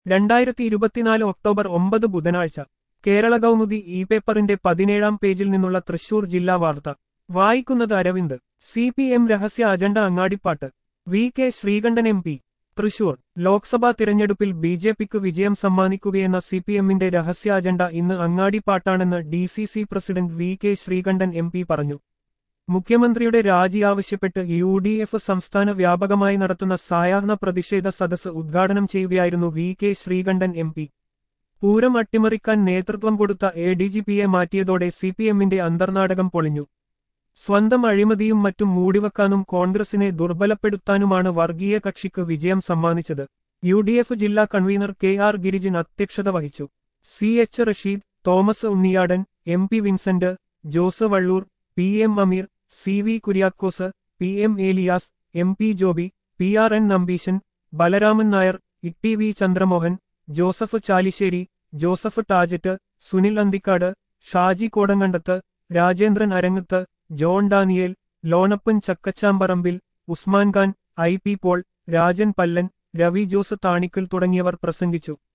രണ്ടായിരത്തി ഇരുപത്തിനാല് ഒക്ടോബർ ഒമ്പത് ബുധനാഴ്ച കേരള കൗമുദി ഇ പേപ്പറിന്റെ പതിനേഴാം പേജിൽ നിന്നുള്ള തൃശൂർ ജില്ലാ വാർത്ത വായിക്കുന്നത് അരവിന്ദ് സി പി എം രഹസ്യ അജണ്ട അങ്ങാടിപ്പാട്ട് V K Sreekandan M P Thrissur Lok Sabha തിരഞ്ഞെടുപ്പിൽ ബി ജെ പിക്ക് വിജയം സമ്മാനിക്കുകയെന്ന സി പി എമ്മിന്റെ രഹസ്യ അജണ്ട ഇന്ന് അങ്ങാടിപ്പാട്ടാണെന്ന് D C C president V K Sreekandan M P പറഞ്ഞു മുഖ്യമന്ത്രിയുടെ രാജി ആവശ്യപ്പെട്ട് യു ഡി എഫ് സംസ്ഥാന വ്യാപകമായി നടത്തുന്ന സായാഹ്ന പ്രതിഷേധ സദസ്സ് ഉദ്ഘാടനം ചെയ്യുകയായിരുന്നു V K Sreekandan M P Pooram അട്ടിമറിക്കാൻ നേതൃത്വം കൊടുത്ത എ ഡി ജി പിയെ മാറ്റിയതോടെ സി പി എമ്മിന്റെ അന്തർനാടകം പൊളിഞ്ഞു സ്വന്തം അഴിമതിയും മറ്റും മൂടിവെക്കാനും കോൺഗ്രസിനെ ദുർബലപ്പെടുത്താനുമാണ് വർഗീയ കക്ഷിക്ക് വിജയം സമ്മാനിച്ചത് യു ഡി എഫ് ജില്ലാ കൺവീനർ കെ ആർ ഗിരിജൻ അധ്യക്ഷത വഹിച്ചു C H Rasheed Thomas Unniyadan M P Vincent Jose Vallur P M Ameer C V Kuriakose P M Elias M P Joby P R N Nambeesan Balaraman Nair Itty V Chandramohan Joseph Chalissery Joseph Tajet Sunil Anthikad Shaji Kodankandath Rajendran Arangath John Daniel Lonappan Chakkachamparambil Usman Khan I P Paul Rajan Pallan Ravi Jose Thanikkal തുടങ്ങിയവർ പ്രസംഗിച്ചു